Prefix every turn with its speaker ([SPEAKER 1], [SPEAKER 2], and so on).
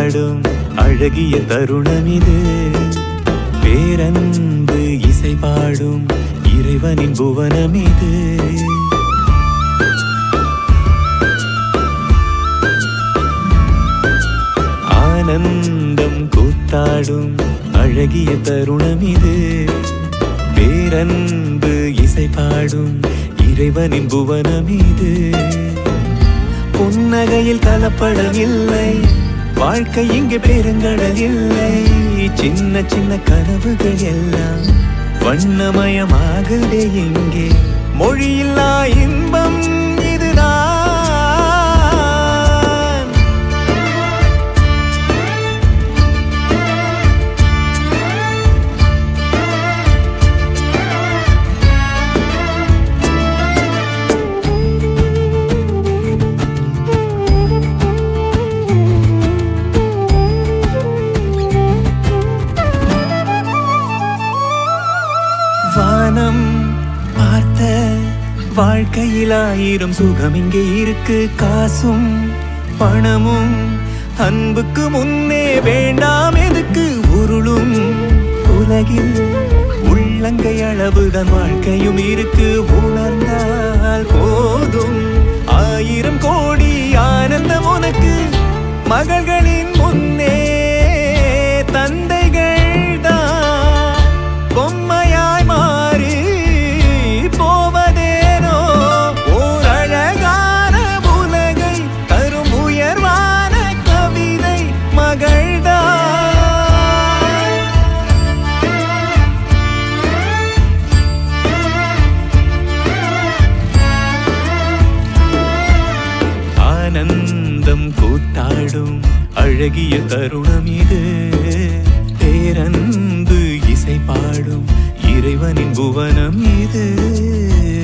[SPEAKER 1] கூத்தாடும் அழகிய தருணம் இது பேரன்பு இசை பாடும் இறைவனின் புவனம் இது ஆனந்தம் கூத்தாடும் அழகிய தருணம் இது பேரன்பு இசை பாடும் இறைவனின் புவனம் இது புன்னகையில் கலப்படம் இல்லை வாழ்க்கை இங்கே பெருங்கடல் இல்லை சின்ன சின்ன கனவுகள் எல்லாம் வண்ணமயமாகவே இங்கே மொழியில்லா இன்பம் இதுதான் வானம் பார்த்த வாழ்க்கையில் ஆயிரம் சுகம் இங்கே இருக்கு காசும் பணமும் அன்புக்கு முன்னே வேண்டாம் எதுக்கு உருளும் உலகில் உள்ளங்கை அளவுதான் வாழ்க்கையும் இருக்கு உணர்ந்தால் போதும் ஆயிரம் கோடி ஆனந்தம் உனக்கு மகள்களின் முன்னே தந்தைகள் தான் பொம்மையாய் மாறி போவதேனோ ஓர் அழகான உலகை தரும் உயர்வான கவிதை மகள்தான் ஆனந்தம் கூத்தாடும் அழகிய தருணம் இது பேரன்பு இசை பாடும் இறைவனின் புவனம் இது